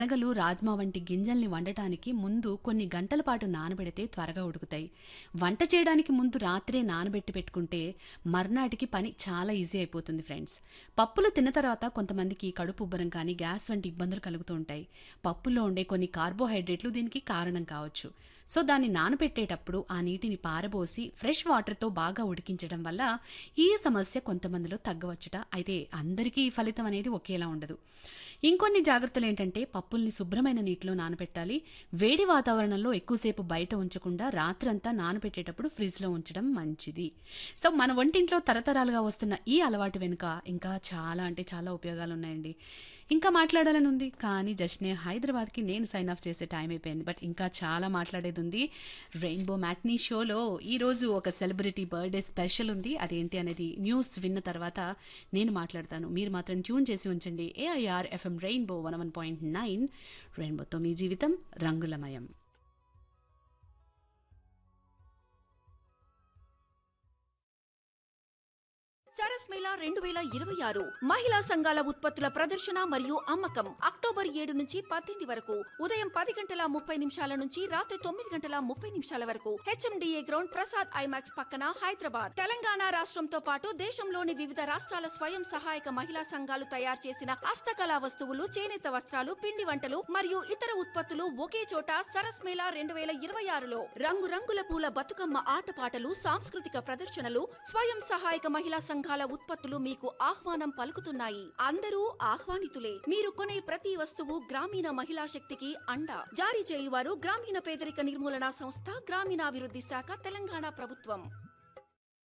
శనగలు రాజ్మా వంటి గింజల్ని వండటానికి ముందు కొన్ని గంటల పాటు నానబెడితే త్వరగా ఉడుకుతాయి వంట చేయడానికి ముందు రాత్రే నానబెట్టి పెట్టుకుంటే మర్నాటికి పని చాలా ఈజీ అయిపోతుంది ఫ్రెండ్స్ పప్పులు తిన్న తర్వాత కొంతమందికి కడుపు ఉబ్బరం కానీ గ్యాస్ వంటి ఇబ్బందులు కలుగుతూ ఉంటాయి పప్పులో ఉండే కొన్ని కార్బోహైడ్రేట్లు దీనికి కారణం కావచ్చు సో దాన్ని నానబెట్టేటప్పుడు ఆ నీటిని పారబోసి ఫ్రెష్ వాటర్తో బాగా ఉడికించడం వల్ల ఈ సమస్య కొంతమందిలో తగ్గవచ్చుట అయితే అందరికీ ఈ ఫలితం అనేది ఒకేలా ఉండదు ఇంకొన్ని జాగ్రత్తలు ఏంటంటే పప్పుల్ని శుభ్రమైన నీటిలో నానబెట్టాలి వేడి వాతావరణంలో ఎక్కువసేపు బయట ఉంచకుండా రాత్రంతా నానబెట్టేటప్పుడు ఫ్రిడ్జ్లో ఉంచడం మంచిది సో మన వంటింట్లో తరతరాలుగా వస్తున్న ఈ అలవాటు వెనుక ఇంకా చాలా అంటే చాలా ఉపయోగాలు ఉన్నాయండి ఇంకా మాట్లాడాలని ఉంది కానీ జస్ట్ నేను హైదరాబాద్కి నేను సైన్ ఆఫ్ చేసే టైం అయిపోయింది బట్ ఇంకా చాలా మాట్లాడేది ఉంది రెయిన్బో మ్యాట్నీ షోలో ఈరోజు ఒక సెలబ్రిటీ బర్త్డే స్పెషల్ ఉంది అదేంటి అనేది న్యూస్ విన్న తర్వాత నేను మాట్లాడతాను మీరు మాత్రం ట్యూన్ చేసి ఉంచండి AIR FM Rainbow one one point nine రెయిన్బోతో మీ జీవితం రంగులమయం సరస్ మేళా రెండు వేల ఇరవై ఆరు మహిళా సంఘాల ఉత్పత్తుల ప్రదర్శన మరియు అమ్మకం అక్టోబర్ ఏడు నుంచి పద్దెనిమిది వరకు ఉదయం పది గంటల ముప్పై నిమిషాల నుంచి రాత్రి తొమ్మిది గంటల ముప్పై నిమిషాల వరకు హెచ్ఎండిఏ గ్రౌండ్ ప్రసాద్ ఐమాక్స్ పక్కన హైదరాబాద్ తెలంగాణ రాష్ట్రంతో పాటు దేశంలోని వివిధ రాష్ట్రాల స్వయం సహాయక మహిళా సంఘాలు తయారు చేసిన హస్తకళా వస్తువులు చేనేత వస్త్రాలు పిండి వంటలు మరియు ఇతర ఉత్పత్తులు ఒకే చోట సరస్ మేళా రెండు వేల ఇరవై ఆరులో రంగురంగుల పూల బతుకమ్మ ఆటపాటలు సాంస్కృతిక ప్రదర్శనలు స్వయం సహాయక మహిళా సంఘాల ఉత్పత్తులు మీకు ఆహ్వానం పలుకుతున్నాయి అందరూ ఆహ్వానితులే మీరు కొనే ప్రతి వస్తువు గ్రామీణ మహిళా శక్తికి అండ జారీ చేయువారు గ్రామీణ పేదరిక నిర్మూలన సంస్థ గ్రామీణాభివృద్ధి శాఖ తెలంగాణ ప్రభుత్వం